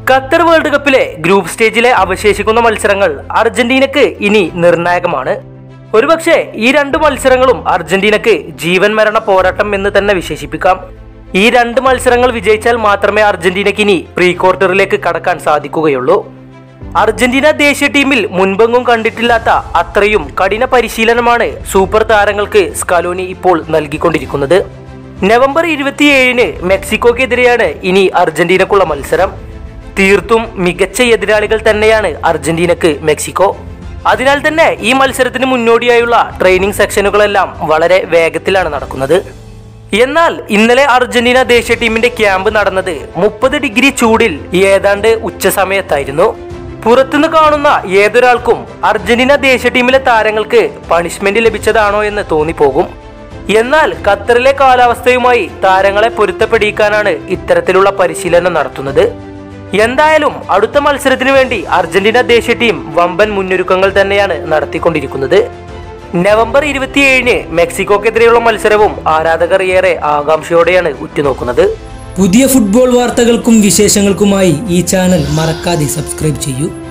Qatar world കപ്പിലെ group സ്റ്റേജിലെ അവശേഷിക്കുന്ന മത്സരങ്ങൾ അർജന്റീനക്ക് ഇനി നിർണായകമാണ് ഒരുപക്ഷെ ഈ രണ്ട് മത്സരങ്ങളും അർജന്റീനക്ക് ജീവൻ മരണ പോരാട്ടം എന്ന് തന്നെ വിശേഷിപ്പിക്കാം ഈ രണ്ട് മത്സരങ്ങൾ വിജയിച്ചാൽ മാത്രമേ അർജന്റീനക്ക് ഇനി പ്രീ ക്വാർട്ടറിലേക്ക് കടക്കാൻ സാധിക്കുകയുള്ളൂ അർജന്റീന ദേശീയ ടീമിൽ മുൻപെങ്ങും കണ്ടിട്ടില്ലാത്ത അത്രയും കഠിന പരിശീലനമാണ് സൂപ്പർ താരങ്ങൾക്ക് സ്കലോനി ഇപ്പോൾ നൽകിക്കൊണ്ടിരിക്കുന്നത് നവംബർ ഇരുപത്തിയേഴിന് മെക്സിക്കോക്കെതിരെയാണ് ഇനി അർജന്റീനക്കുള്ള മത്സരം തീർത്തും മികച്ച എതിരാളികൾ തന്നെയാണ് അർജന്റീനക്ക് മെക്സിക്കോ അതിനാൽ തന്നെ ഈ മത്സരത്തിന് മുന്നോടിയായുള്ള ട്രെയിനിങ് സെക്ഷനുകളെല്ലാം വളരെ വേഗത്തിലാണ് നടക്കുന്നത് എന്നാൽ ഇന്നലെ അർജന്റീന ദേശീയ ടീമിന്റെ ക്യാമ്പ് നടന്നത് മുപ്പത് ഡിഗ്രി ചൂടിൽ ഏതാണ്ട് ഉച്ച സമയത്തായിരുന്നു പുറത്തുനിന്ന് കാണുന്ന ഏതൊരാൾക്കും അർജന്റീന ദേശീയ ടീമിലെ താരങ്ങൾക്ക് പണിഷ്മെന്റ് ലഭിച്ചതാണോ എന്ന് തോന്നിപ്പോകും എന്നാൽ ഖത്തറിലെ കാലാവസ്ഥയുമായി താരങ്ങളെ പൊരുത്തപ്പെടിക്കാനാണ് ഇത്തരത്തിലുള്ള പരിശീലനം നടത്തുന്നത് എന്തായാലും അടുത്ത മത്സരത്തിന് വേണ്ടി അർജന്റീന ദേശീയ ടീം വമ്പൻ മുന്നൊരുക്കങ്ങൾ തന്നെയാണ് നടത്തിക്കൊണ്ടിരിക്കുന്നത് നവംബർ ഇരുപത്തിയേഴിന് മെക്സിക്കോക്കെതിരെയുള്ള മത്സരവും ആരാധകർ ഏറെ ആകാംക്ഷയോടെയാണ് ഉറ്റുനോക്കുന്നത് പുതിയ ഫുട്ബോൾ വാർത്തകൾക്കും വിശേഷങ്ങൾക്കുമായി ഈ ചാനൽ മറക്കാതെ സബ്സ്ക്രൈബ് ചെയ്യൂ